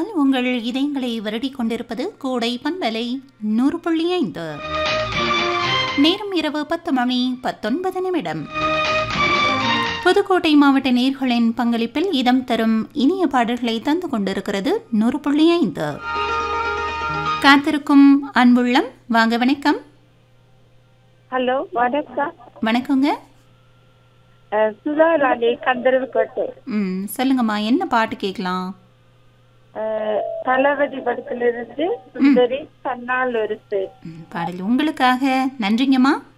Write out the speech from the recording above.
இசையால் உங்கள் இதயங்களை வருடிக் கொண்டிருப்பது கோடை பண்பலை நூறு புள்ளி ஐந்து நேரம் இரவு பத்து மணி பத்தொன்பது நிமிடம் புதுக்கோட்டை மாவட்ட நேர்களின் பங்களிப்பில் இதம் தரும் இனிய பாடல்களை தந்து கொண்டிருக்கிறது நூறு புள்ளி ஐந்து காத்திருக்கும் அன்புள்ளம் வாங்க வணக்கம் ஹலோ வணக்கம் வணக்கங்க அஹ் சுதா ராணி கந்தர்வக்கோட்டை ம் சொல்லுங்கம்மா என்ன பாட்டு கேட்கலாம் அஹ் தளபதி படத்திலிருந்து சுந்தரி தன்னால் ஒரு சேர் ம், பாடல் உங்களுக்காக நன்றிங்கம்மா